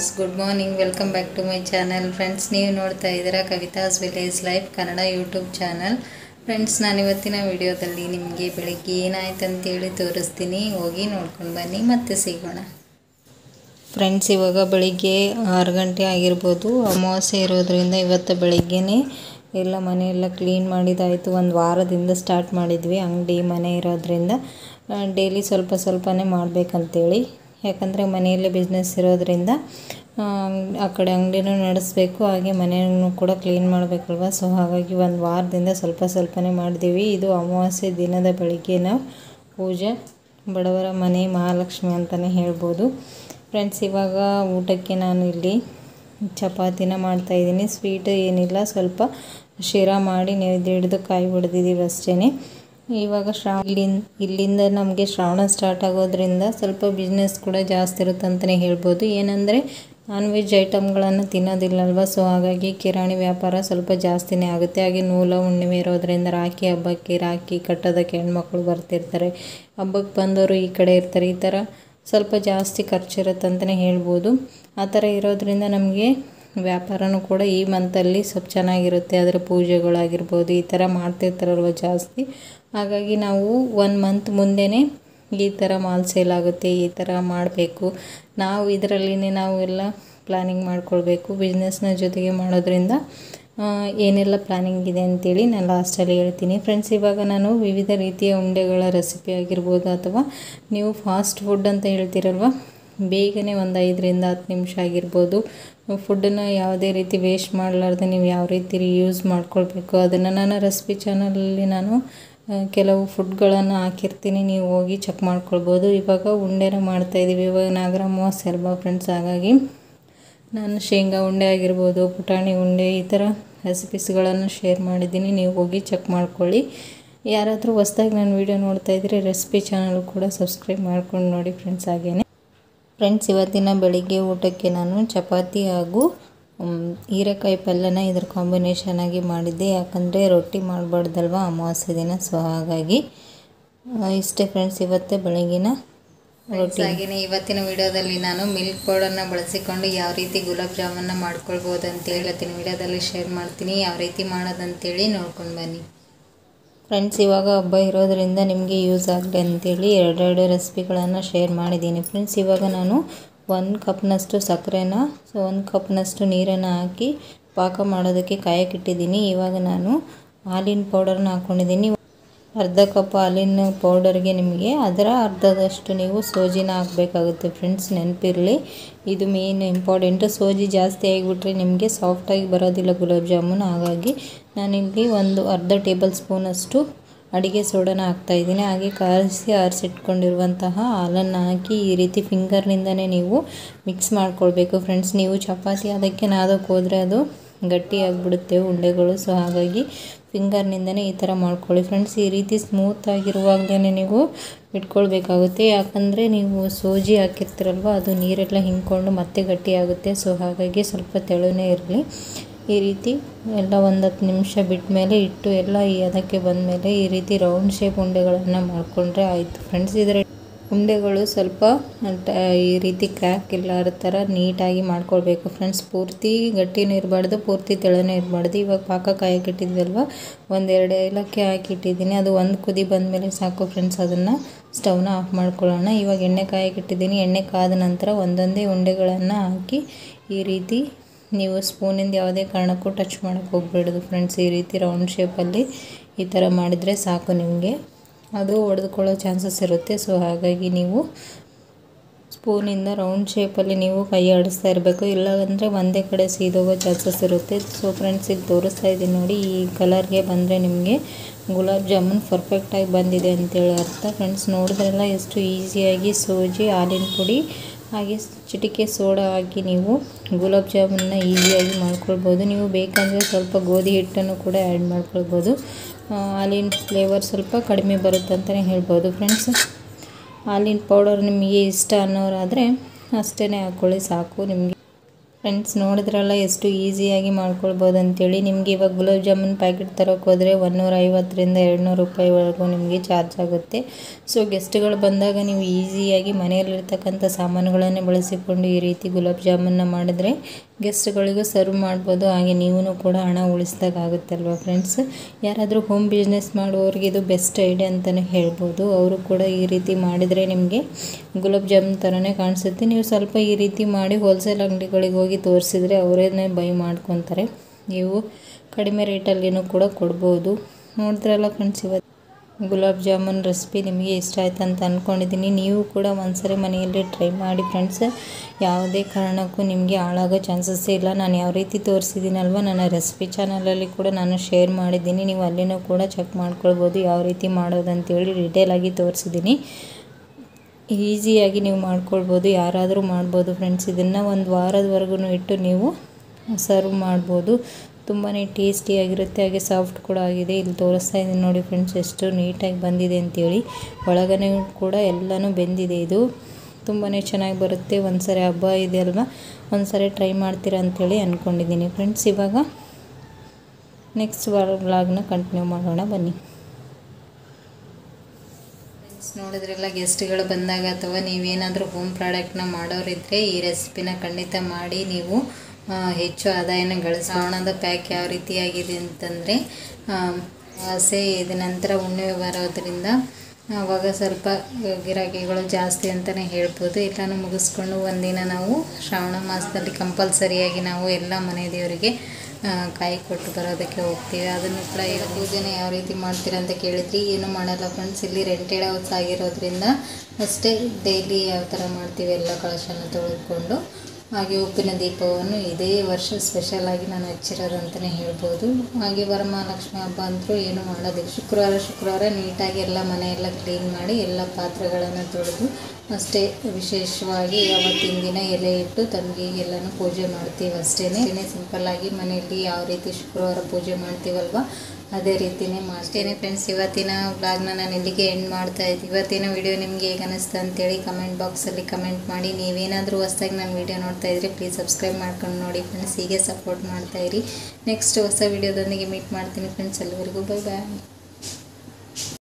friends good morning welcome back to my channel friends ನೀವು ನೋಡ್ತಾ ಇದ್ದೀರಾ Kavitha's village life Kannada YouTube channel friends ನಾನು ಇವತ್ತಿನ ವಿಡಿಯೋದಲ್ಲಿ ನಿಮಗೆ ಬೆಳಿಗ್ಗೆ ಏನಾಯ್ತು ಅಂತೇಳಿ ತೋರಿಸ್ತೀನಿ ಹೋಗಿ ನೋಡ್ಕೊಂಡು ಬನ್ನಿ ಮತ್ತೆ ಸಿಗೋಣ ಫ್ರೆಂಡ್ಸ್ ಇವಾಗ ಬೆಳಿಗ್ಗೆ ಆರು ಗಂಟೆ ಆಗಿರ್ಬೋದು ಅಮಾವಾಸ್ಯೆ ಇರೋದ್ರಿಂದ ಇವತ್ತು ಬೆಳಿಗ್ಗೆನೇ ಎಲ್ಲ ಮನೆಯೆಲ್ಲ ಕ್ಲೀನ್ ಮಾಡಿದಾಯಿತು ಒಂದು ವಾರದಿಂದ ಸ್ಟಾರ್ಟ್ ಮಾಡಿದ್ವಿ ಅಂಗಡಿ ಮನೆ ಇರೋದ್ರಿಂದ ಡೈಲಿ ಸ್ವಲ್ಪ ಸ್ವಲ್ಪನೇ ಮಾಡಬೇಕಂತೇಳಿ ಯಾಕಂದರೆ ಮನೆಯಲ್ಲೇ ಬಿಸ್ನೆಸ್ ಇರೋದ್ರಿಂದ ಆ, ಆ ಕಡೆ ಅಂಗಡಿನೂ ನಡೆಸಬೇಕು ಹಾಗೆ ಮನೆಯನ್ನು ಕೂಡ ಕ್ಲೀನ್ ಮಾಡಬೇಕಲ್ವ ಸೊ ಹಾಗಾಗಿ ಒಂದು ವಾರದಿಂದ ಸ್ವಲ್ಪ ಸ್ವಲ್ಪನೇ ಮಾಡಿದ್ದೀವಿ ಇದು ಅಮಾವಾಸ್ಯೆ ದಿನದ ಬೆಳಿಗ್ಗೆನ ಪೂಜೆ ಬಡವರ ಮನೆ ಮಹಾಲಕ್ಷ್ಮಿ ಅಂತಲೇ ಹೇಳ್ಬೋದು ಫ್ರೆಂಡ್ಸ್ ಇವಾಗ ಊಟಕ್ಕೆ ನಾನು ಇಲ್ಲಿ ಚಪಾತಿನ ಮಾಡ್ತಾಯಿದ್ದೀನಿ ಸ್ವೀಟ್ ಏನಿಲ್ಲ ಸ್ವಲ್ಪ ಶಿರಾ ಮಾಡಿ ನೈವೇದ್ಯ ಹಿಡಿದು ಕಾಯಿ ಹೊಡೆದಿದ್ದೀವಿ ಅಷ್ಟೇ ಇವಾಗ ಶ್ರಾವ ಇಲ್ಲಿಂದ ಇಲ್ಲಿಂದ ನಮಗೆ ಶ್ರಾವಣ ಸ್ಟಾರ್ಟ್ ಆಗೋದ್ರಿಂದ ಸ್ವಲ್ಪ ಬಿಸ್ನೆಸ್ ಕೂಡ ಜಾಸ್ತಿ ಇರುತ್ತೆ ಅಂತಲೇ ಹೇಳ್ಬೋದು ಏನಂದರೆ ನಾನ್ ವೆಜ್ ಐಟಮ್ಗಳನ್ನು ತಿನ್ನೋದಿಲ್ಲಲ್ವ ಸೊ ಹಾಗಾಗಿ ಕಿರಾಣಿ ವ್ಯಾಪಾರ ಸ್ವಲ್ಪ ಜಾಸ್ತಿನೇ ಆಗುತ್ತೆ ಹಾಗೆ ನೂಲ ಹುಣ್ಣಿಮೆ ಇರೋದ್ರಿಂದ ರಾಖಿ ಹಬ್ಬಕ್ಕೆ ರಾಖಿ ಕಟ್ಟೋದಕ್ಕೆ ಹೆಣ್ಮಕ್ಳು ಬರ್ತಿರ್ತಾರೆ ಹಬ್ಬಕ್ಕೆ ಬಂದವರು ಈ ಕಡೆ ಇರ್ತಾರೆ ಈ ಥರ ಸ್ವಲ್ಪ ಜಾಸ್ತಿ ಖರ್ಚಿರುತ್ತೆ ಅಂತಲೇ ಹೇಳ್ಬೋದು ಆ ಥರ ಇರೋದ್ರಿಂದ ನಮಗೆ ವ್ಯಾಪಾರನೂ ಕೂಡ ಈ ಮಂತಲ್ಲಿ ಸ್ವಲ್ಪ ಚೆನ್ನಾಗಿರುತ್ತೆ ಅದರ ಪೂಜೆಗಳಾಗಿರ್ಬೋದು ಈ ಥರ ಮಾಡ್ತಿರ್ತಾರಲ್ವ ಜಾಸ್ತಿ ಹಾಗಾಗಿ ನಾವು ಒನ್ ಮಂತ್ ಮುಂದೆನೇ ಈ ಥರ ಮಾಲ್ ಸೇಲ್ ಆಗುತ್ತೆ ಈ ಥರ ಮಾಡಬೇಕು ನಾವು ಇದರಲ್ಲಿನೇ ನಾವು ಎಲ್ಲ ಪ್ಲ್ಯಾನಿಂಗ್ ಮಾಡ್ಕೊಳ್ಬೇಕು ಬಿಸ್ನೆಸ್ನ ಜೊತೆಗೆ ಮಾಡೋದ್ರಿಂದ ಆ, ಏನೆಲ್ಲ ಪ್ಲ್ಯಾನಿಂಗ್ ಇದೆ ಅಂತೇಳಿ ನಾನು ಲಾಸ್ಟಲ್ಲಿ ಹೇಳ್ತೀನಿ ಫ್ರೆಂಡ್ಸ್ ಇವಾಗ ನಾನು ವಿವಿಧ ರೀತಿಯ ಉಂಡೆಗಳ ರೆಸಿಪಿ ಆಗಿರ್ಬೋದು ಅಥವಾ ನೀವು ಫಾಸ್ಟ್ ಫುಡ್ ಅಂತ ಹೇಳ್ತೀರಲ್ವ ಬೇಗನೆ ಒಂದು ಐದರಿಂದ ಹತ್ತು ನಿಮಿಷ ಆಗಿರ್ಬೋದು ಫುಡ್ಡನ್ನು ಯಾವುದೇ ರೀತಿ ವೇಸ್ಟ್ ಮಾಡಲಾರ್ದೆ ನೀವು ಯಾವ ರೀತಿ ಯೂಸ್ ಮಾಡ್ಕೊಳ್ಬೇಕು ಅದನ್ನು ನಾನು ರೆಸಿಪಿ ಚಾನಲಲ್ಲಿ ನಾನು ಆ, ಕೆಲವು ಫುಡ್ಗಳನ್ನು ಹಾಕಿರ್ತೀನಿ ನೀವು ಹೋಗಿ ಚೆಕ್ ಮಾಡ್ಕೊಳ್ಬೋದು ಇವಾಗ ಉಂಡೆನ ಮಾಡ್ತಾಯಿದ್ದೀವಿ ಇವಾಗ ನಾಗರ ಅಮಾವಾಸ್ಯೆ ಅಲ್ವಾ ಫ್ರೆಂಡ್ಸ್ ಹಾಗಾಗಿ ನಾನು ಶೇಂಗಾ ಉಂಡೆ ಆಗಿರ್ಬೋದು ಪುಟಾಣಿ ಉಂಡೆ ಈ ಥರ ರೆಸಿಪೀಸ್ಗಳನ್ನು ಶೇರ್ ಮಾಡಿದ್ದೀನಿ ನೀವು ಹೋಗಿ ಚೆಕ್ ಮಾಡ್ಕೊಳ್ಳಿ ಯಾರಾದರೂ ಹೊಸ್ದಾಗಿ ನಾನು ವೀಡಿಯೋ ನೋಡ್ತಾ ಇದ್ದರೆ ರೆಸಿಪಿ ಚಾನಲ್ ಕೂಡ ಸಬ್ಸ್ಕ್ರೈಬ್ ಮಾಡ್ಕೊಂಡು ನೋಡಿ ಫ್ರೆಂಡ್ಸ್ ಹಾಗೇನೆ ಫ್ರೆಂಡ್ಸ್ ಇವತ್ತಿನ ಬೆಳಿಗ್ಗೆ ಊಟಕ್ಕೆ ನಾನು ಚಪಾತಿ ಹಾಗೂ ಮ್, ಹೀರೆಕಾಯಿ ಪಲ್ಯನ ಇದ್ರ ಕಾಂಬಿನೇಷನ್ ಆಗಿ ಮಾಡಿದ್ದೆ ಯಾಕಂದರೆ ರೊಟ್ಟಿ ಮಾಡಬಾರ್ದಲ್ವ ಅಮಾವಾಸ್ಯೆ ದಿನ ಸೊ ಹಾಗಾಗಿ ಆ, ಇಷ್ಟೇ ಫ್ರೆಂಡ್ಸ್ ಇವತ್ತೇ ಬೆಳಗಿನ ರೊಟ್ಟಿ ಹಾಗೆಯೇ ಇವತ್ತಿನ ವಿಡಿಯೋದಲ್ಲಿ ನಾನು ಮಿಲ್ಕ್ ಪೌಡರ್ನ ಬಳಸಿಕೊಂಡು ಯಾವ ರೀತಿ ಗುಲಾಬ್ ಜಾಮೂನ್ನ ಮಾಡ್ಕೊಳ್ಬೋದು ಅಂತೇಳಿ ಇವತ್ತಿನ ವಿಡಿಯೋದಲ್ಲಿ ಶೇರ್ ಮಾಡ್ತೀನಿ ಯಾವ ರೀತಿ ಮಾಡೋದಂತೇಳಿ ನೋಡ್ಕೊಂಡು ಬನ್ನಿ ಫ್ರೆಂಡ್ಸ್ ಇವಾಗ ಹಬ್ಬ ಇರೋದ್ರಿಂದ ನಿಮಗೆ ಯೂಸ್ ಆಗಲಿ ಅಂತೇಳಿ ಎರಡೆರಡು ರೆಸಿಪಿಗಳನ್ನು ಶೇರ್ ಮಾಡಿದ್ದೀನಿ ಫ್ರೆಂಡ್ಸ್ ಇವಾಗ ನಾನು ಒಂದು ಕಪ್ನಷ್ಟು ಸಕ್ಕರೆನ ಸೊ ಒಂದು ಕಪ್ನಷ್ಟು ನೀರನ್ನು ಹಾಕಿ ಪಾಕ ಮಾಡೋದಕ್ಕೆ ಕಾಯಕ್ಕಿಟ್ಟಿದ್ದೀನಿ ಇವಾಗ ನಾನು ಹಾಲಿನ ಪೌಡರ್ನ ಹಾಕ್ಕೊಂಡಿದ್ದೀನಿ ಅರ್ಧ ಕಪ್ ಹಾಲಿನ ಪೌಡರ್ಗೆ ನಿಮಗೆ ಅದರ ಅರ್ಧದಷ್ಟು ನೀವು ಸೋಜಿನ ಹಾಕಬೇಕಾಗುತ್ತೆ ಫ್ರೆಂಡ್ಸ್ ನೆನಪಿರಲಿ ಇದು ಮೇನ್ ಇಂಪಾರ್ಟೆಂಟು ಸೋಜಿ ಜಾಸ್ತಿ ಆಗಿಬಿಟ್ರೆ ನಿಮಗೆ ಸಾಫ್ಟಾಗಿ ಬರೋದಿಲ್ಲ ಗುಲಾಬ್ ಜಾಮೂನ್ ಹಾಗಾಗಿ ನಾನಿಲ್ಲಿ ಒಂದು ಅರ್ಧ ಟೇಬಲ್ ಸ್ಪೂನಷ್ಟು ಅಡಿಗೆ ಸೋಡಾನ ಹಾಕ್ತಾಯಿದ್ದೀನಿ ಹಾಗೆ ಕಾಯಿಸಿ ಆರಿಸಿಟ್ಕೊಂಡಿರುವಂತಹ ಹಾಲನ್ನು ಹಾಕಿ ಈ ರೀತಿ ಫಿಂಗರ್ನಿಂದನೇ ನೀವು ಮಿಕ್ಸ್ ಮಾಡ್ಕೊಳ್ಬೇಕು ಫ್ರೆಂಡ್ಸ್ ನೀವು ಚಪಾತಿ ಅದಕ್ಕೆ ನಾದಕ್ಕೆ ಹೋದರೆ ಅದು ಗಟ್ಟಿ ಆಗಿಬಿಡುತ್ತೆ ಉಂಡೆಗಳು ಸೊ ಹಾಗಾಗಿ ಫಿಂಗರ್ನಿಂದನೇ ಈ ಥರ ಮಾಡ್ಕೊಳ್ಳಿ ಫ್ರೆಂಡ್ಸ್ ಈ ರೀತಿ ಸ್ಮೂತ್ ಆಗಿರುವಾಗಲೇ ನೀವು ಇಟ್ಕೊಳ್ಬೇಕಾಗುತ್ತೆ ಯಾಕಂದರೆ ನೀವು ಸೋಜಿ ಹಾಕಿರ್ತೀರಲ್ವ ಅದು ನೀರೆಲ್ಲ ಹಿಂಕೊಂಡು ಮತ್ತೆ ಗಟ್ಟಿಯಾಗುತ್ತೆ ಸೊ ಹಾಗಾಗಿ ಸ್ವಲ್ಪ ತೆಳುನೇ ಇರಲಿ ಈ ರೀತಿ ಎಲ್ಲ ಒಂದು ಹತ್ತು ನಿಮಿಷ ಬಿಟ್ಟ ಮೇಲೆ ಇಟ್ಟು ಎಲ್ಲ ಈ ಅದಕ್ಕೆ ಬಂದಮೇಲೆ ಈ ರೀತಿ ರೌಂಡ್ ಶೇಪ್ ಉಂಡೆಗಳನ್ನು ಮಾಡಿಕೊಂಡ್ರೆ ಆಯಿತು ಫ್ರೆಂಡ್ಸ್ ಇದರ ಉಂಡೆಗಳು ಸ್ವಲ್ಪ ಟ- ಈ ರೀತಿ ಕ್ರ್ಯಾಕ್ ಇಲ್ಲಾರ ಥರ ನೀಟಾಗಿ ಮಾಡ್ಕೊಳ್ಬೇಕು ಫ್ರೆಂಡ್ಸ್ ಪೂರ್ತಿ ಗಟ್ಟಿನೂ ಇರಬಾರ್ದು ಪೂರ್ತಿ ತೆಳನೂ ಇರಬಾರ್ದು ಇವಾಗ ಪಾಕ ಕಾಯಕ್ಕಿಟ್ಟಿದ್ವಲ್ವ ಒಂದೆರಡು ಏಲಕ್ಕಿ ಹಾಕಿಟ್ಟಿದ್ದೀನಿ ಅದು ಒಂದು ಕುದಿ ಬಂದಮೇಲೆ ಸಾಕು ಫ್ರೆಂಡ್ಸ್ ಅದನ್ನು ಸ್ಟವ್ನ ಆಫ್ ಮಾಡ್ಕೊಳ್ಳೋಣ ಇವಾಗ ಎಣ್ಣೆ ಕಾಯಕ್ಕಿಟ್ಟಿದ್ದೀನಿ ಎಣ್ಣೆ ಕಾದ ನಂತರ ಒಂದೊಂದೇ ಉಂಡೆಗಳನ್ನು ಹಾಕಿ ಈ ರೀತಿ ನೀವು ಸ್ಪೂನಿಂದ ಯಾವುದೇ ಕಾರಣಕ್ಕೂ ಟಚ್ ಮಾಡೋಕ್ಕೆ ಹೋಗ್ಬೇಡದು ಫ್ರೆಂಡ್ಸ್ ಈ ರೀತಿ ರೌಂಡ್ ಶೇಪಲ್ಲಿ ಈ ಥರ ಮಾಡಿದರೆ ಸಾಕು ನಿಮಗೆ ಅದು ಒಡೆದುಕೊಳ್ಳೋ ಚಾನ್ಸಸ್ ಇರುತ್ತೆ ಸೊ ಹಾಗಾಗಿ ನೀವು ಸ್ಪೂನಿಂದ ರೌಂಡ್ ಶೇಪಲ್ಲಿ ನೀವು ಕೈ ಆಡಿಸ್ತಾ ಇರಬೇಕು ಇಲ್ಲ ಅಂದರೆ ಒಂದೇ ಕಡೆ ಸೀದೋಗೋ ಚಾನ್ಸಸ್ ಇರುತ್ತೆ ಸೊ ಫ್ರೆಂಡ್ಸ್ ಇಲ್ಲಿ ತೋರಿಸ್ತಾ ಇದ್ದೀನಿ ನೋಡಿ ಈ ಕಲರ್ಗೆ ಬಂದರೆ ನಿಮಗೆ ಗುಲಾಬ್ ಜಾಮೂನ್ ಪರ್ಫೆಕ್ಟಾಗಿ ಬಂದಿದೆ ಅಂತೇಳಿ ಅರ್ಥ ಫ್ರೆಂಡ್ಸ್ ನೋಡಿದ್ರೆಲ್ಲ ಎಷ್ಟು ಈಸಿಯಾಗಿ ಸೋಜಿ ಹಾಲಿನ ಪುಡಿ ಹಾಗೆ ಚಿಟಿಕೆ ಸೋಡಾ ಹಾಕಿ ನೀವು ಗುಲಾಬ್ ಜಾಮೂನ್ನ ಈಸಿಯಾಗಿ ಮಾಡ್ಕೊಳ್ಬೋದು ನೀವು ಬೇಕಂದರೆ ಸ್ವಲ್ಪ ಗೋಧಿ ಹಿಟ್ಟನ್ನು ಕೂಡ ಆ್ಯಡ್ ಮಾಡ್ಕೊಳ್ಬೋದು ಆ, ಹಾಲಿನ ಫ್ಲೇವರ್ ಸ್ವಲ್ಪ ಕಡಿಮೆ ಬರುತ್ತೆ ಅಂತಲೇ ಹೇಳ್ಬೋದು ಫ್ರೆಂಡ್ಸ್ ಹಾಲಿನ ಪೌಡರ್ ನಿಮಗೆ ಇಷ್ಟ ಅನ್ನೋರಾದರೆ ಅಷ್ಟೇ ಹಾಕ್ಕೊಳ್ಳಿ ಸಾಕು ನಿಮಗೆ ಫ್ರೆಂಡ್ಸ್ ನೋಡಿದ್ರಲ್ಲ ಎಷ್ಟು ಈಸಿಯಾಗಿ ಮಾಡ್ಕೊಳ್ಬೋದು ಅಂತೇಳಿ ನಿಮಗೆ ಇವಾಗ ಗುಲಾಬ್ ಜಾಮೂನ್ ಪ್ಯಾಕೆಟ್ ತರೋಕೆ ಹೋದರೆ ಒಂದೂರ ಐವತ್ತರಿಂದ ಎರಡುನೂರು ರೂಪಾಯಿವರೆಗೂ ನಿಮಗೆ ಚಾರ್ಜ್ ಆಗುತ್ತೆ ಸೊ ಗೆಸ್ಟ್ಗಳು ಬಂದಾಗ ನೀವು ಈಸಿಯಾಗಿ ಮನೆಯಲ್ಲಿರ್ತಕ್ಕಂಥ ಸಾಮಾನುಗಳನ್ನೇ ಬಳಸಿಕೊಂಡು ಈ ರೀತಿ ಗುಲಾಬ್ ಜಾಮೂನ್ನ ಮಾಡಿದ್ರೆ ಗೆಸ್ಟ್ಗಳಿಗೂ ಸರ್ವ್ ಮಾಡ್ಬೋದು ಹಾಗೆ ನೀವು ಕೂಡ ಹಣ ಉಳಿಸ್ದಾಗ ಆಗುತ್ತಲ್ವ ಫ್ರೆಂಡ್ಸ್ ಯಾರಾದರೂ ಹೋಮ್ ಬಿಸ್ನೆಸ್ ಮಾಡುವವ್ರಿಗೆ ಇದು ಬೆಸ್ಟ್ ಐಡಿಯಾ ಅಂತಲೇ ಹೇಳ್ಬೋದು ಅವರು ಕೂಡ ಈ ರೀತಿ ಮಾಡಿದರೆ ನಿಮಗೆ ಗುಲಾಬ್ ಜಾಮೂನ್ ಥರನೇ ಕಾಣಿಸುತ್ತೆ ನೀವು ಸ್ವಲ್ಪ ಈ ರೀತಿ ಮಾಡಿ ಹೋಲ್ಸೇಲ್ ಅಂಗಡಿಗಳಿಗೆ ಹೋಗಿ ತೋರಿಸಿದ್ರೆ ಅವರೇನೆ ಬೈ ಮಾಡ್ಕೊತಾರೆ ನೀವು ಕಡಿಮೆ ರೇಟಲ್ಲಿನೂ ಕೂಡ ಕೊಡ್ಬೋದು ನೋಡಿದ್ರಲ್ಲ ಫ್ರೆಂಡ್ಸ್ ಇವತ್ತು ಗುಲಾಬ್ ಜಾಮೂನ್ ರೆಸಿಪಿ ನಿಮಗೆ ಇಷ್ಟ ಆಯ್ತು ಅಂತ ಅಂದ್ಕೊಂಡಿದ್ದೀನಿ ನೀವು ಕೂಡ ಒಂದ್ಸರಿ ಮನೆಯಲ್ಲಿ ಟ್ರೈ ಮಾಡಿ ಫ್ರೆಂಡ್ಸ್ ಯಾವುದೇ ಕಾರಣಕ್ಕೂ ನಿಮಗೆ ಹಾಳಾಗೋ ಚಾನ್ಸಸ್ಸೇ ಇಲ್ಲ ನಾನು ಯಾವ ರೀತಿ ತೋರಿಸಿದ್ದೀನಲ್ವ ನನ್ನ ರೆಸಿಪಿ ಚಾನಲಲ್ಲಿ ಕೂಡ ನಾನು ಶೇರ್ ಮಾಡಿದ್ದೀನಿ ನೀವು ಅಲ್ಲಿನೂ ಕೂಡ ಚೆಕ್ ಮಾಡ್ಕೊಳ್ಬೋದು ಯಾವ ರೀತಿ ಮಾಡೋದಂತೇಳಿ ಡಿಟೇಲಾಗಿ ತೋರಿಸಿದ್ದೀನಿ ಈಸಿಯಾಗಿ ನೀವು ಮಾಡ್ಕೊಳ್ಬೋದು ಯಾರಾದರೂ ಮಾಡ್ಬೋದು ಫ್ರೆಂಡ್ಸ್ ಇದನ್ನು ಒಂದು ವಾರದವರೆಗೂ ಇಟ್ಟು ನೀವು ಸರ್ವ್ ಮಾಡ್ಬೋದು ತುಂಬಾ ಟೇಸ್ಟಿಯಾಗಿರುತ್ತೆ ಹಾಗೆ ಸಾಫ್ಟ್ ಕೂಡ ಆಗಿದೆ ಇಲ್ಲಿ ತೋರಿಸ್ತಾ ಇದ್ದೀನಿ ನೋಡಿ ಫ್ರೆಂಡ್ಸ್ ಎಷ್ಟು ನೀಟಾಗಿ ಬಂದಿದೆ ಅಂತೇಳಿ ಒಳಗನೆ ಕೂಡ ಎಲ್ಲನೂ ಬೆಂದಿದೆ ಇದು ತುಂಬಾ ಚೆನ್ನಾಗಿ ಬರುತ್ತೆ ಒಂದು ಸರಿ ಹಬ್ಬ ಇದೆ ಅಲ್ವಾ ಒಂದು ಸರಿ ಟ್ರೈ ಮಾಡ್ತೀರಾ ಅಂಥೇಳಿ ಅಂದ್ಕೊಂಡಿದ್ದೀನಿ ಫ್ರೆಂಡ್ಸ್ ಇವಾಗ ನೆಕ್ಸ್ಟ್ ವ್ಲಾಗ್ನ ಕಂಟಿನ್ಯೂ ಮಾಡೋಣ ಬನ್ನಿ ನೋಡಿದ್ರೆಲ್ಲ ಗೆಸ್ಟ್ಗಳು ಬಂದಾಗ ಅಥವಾ ನೀವೇನಾದರೂ ಹೋಮ್ ಪ್ರಾಡಕ್ಟ್ನ ಮಾಡೋರಿದ್ದರೆ ಈ ರೆಸಿಪಿನ ಖಂಡಿತ ಮಾಡಿ ನೀವು ಹೆಚ್ಚು ಆದಾಯನ ಗಳಿಸೋಣದ ಪ್ಯಾಕ್ ಯಾವ ರೀತಿಯಾಗಿದೆ ಅಂತಂದರೆ ಹಸೆ ಇದ ನಂತರ ಹುಣ್ಣಿಮೆ ಬರೋದ್ರಿಂದ ಆವಾಗ ಸ್ವಲ್ಪ ಗಿರಾಕಿಗಳು ಜಾಸ್ತಿ ಅಂತಲೇ ಹೇಳ್ಬೋದು ಎಲ್ಲನೂ ಮುಗಿಸ್ಕೊಂಡು ಒಂದಿನ ನಾವು ಶ್ರಾವಣ ಮಾಸದಲ್ಲಿ ಕಂಪಲ್ಸರಿಯಾಗಿ ನಾವು ಎಲ್ಲ ಮನೆ ದೇವರಿಗೆ ಕಾಯಿ ಕೊಟ್ಟು ಬರೋದಕ್ಕೆ ಹೋಗ್ತೀವಿ ಅದನ್ನು ಕೂಡ ಈಗ ಪೂಜೆನ ಯಾವ ರೀತಿ ಮಾಡ್ತೀರಾ ಅಂತ ಕೇಳಿದ್ರಿ ಏನು ಮಾಡಲ್ಲ ಫ್ರೆಂಡ್ಸ್ ಇಲ್ಲಿ ರೆಂಟೆಡ್ ಹೌಸ್ ಆಗಿರೋದ್ರಿಂದ ಅಷ್ಟೇ ಡೈಲಿ ಯಾವ ಥರ ಮಾಡ್ತೀವಿ ಎಲ್ಲ ಕಳಶನ ತೊಳೆದುಕೊಂಡು ಹಾಗೆ ಉಪ್ಪಿನ ದೀಪವನ್ನು ಇದೇ ವರ್ಷ ಸ್ಪೆಷಲಾಗಿ ನಾನು ಹಚ್ಚಿರೋದು ಅಂತಲೇ ಹೇಳ್ಬೋದು ಹಾಗೆ ವರಮಹಾಲಕ್ಷ್ಮಿ ಹಬ್ಬ ಅಂತೂ ಏನು ಮಾಡೋದಿಲ್ಲ ಶುಕ್ರವಾರ ಶುಕ್ರವಾರ ನೀಟಾಗಿ ಎಲ್ಲ ಮನೆಯೆಲ್ಲ ಕ್ಲೀನ್ ಮಾಡಿ ಎಲ್ಲ ಪಾತ್ರೆಗಳನ್ನು ತೊಳೆದು ಅಷ್ಟೇ ವಿಶೇಷವಾಗಿ ಅವತ್ತಿನ ದಿನ ಎಲೆ ಇಟ್ಟು ತಂಗಿಗೆಲ್ಲನೂ ಪೂಜೆ ಮಾಡ್ತೀವಿ ಅಷ್ಟೇ ಸಿಂಪಲ್ಲಾಗಿ ಮನೆಯಲ್ಲಿ ಯಾವ ರೀತಿ ಶುಕ್ರವಾರ ಪೂಜೆ ಮಾಡ್ತೀವಲ್ವ ಅದೇ ರೀತಿನೇ ಮಾಡ್ತೇನೆ ಫ್ರೆಂಡ್ಸ್ ಇವತ್ತಿನ ವ್ಲಾಗ್ನ ನಾನು ಇಲ್ಲಿಗೆ ಎಂಡ್ ಮಾಡ್ತಾ ಇದ್ದೀನಿ ಇವತ್ತಿನ ವಿಡಿಯೋ ನಿಮಗೆ ಹೇಗೆ ಅನಿಸ್ತು ಅಂತೇಳಿ ಕಮೆಂಟ್ ಬಾಕ್ಸಲ್ಲಿ ಕಮೆಂಟ್ ಮಾಡಿ ನೀವೇನಾದರೂ ಹೊಸ್ದಾಗಿ ನಾನು ವಿಡಿಯೋ ನೋಡ್ತಾ ಇದ್ರೆ ಪ್ಲೀಸ್ ಸಬ್ಸ್ಕ್ರೈಬ್ ಮಾಡ್ಕೊಂಡು ನೋಡಿ ಫ್ರೆಂಡ್ಸ್ ಹೀಗೆ ಸಪೋರ್ಟ್ ಮಾಡ್ತಾಯಿರಿ ನೆಕ್ಸ್ಟ್ ಹೊಸ ವಿಡಿಯೋದೊಂದಿಗೆ ಮೀಟ್ ಮಾಡ್ತೀನಿ ಫ್ರೆಂಡ್ಸ್ ಎಲ್ಲರಿಗೂ ಬೈ ಬಾಯ್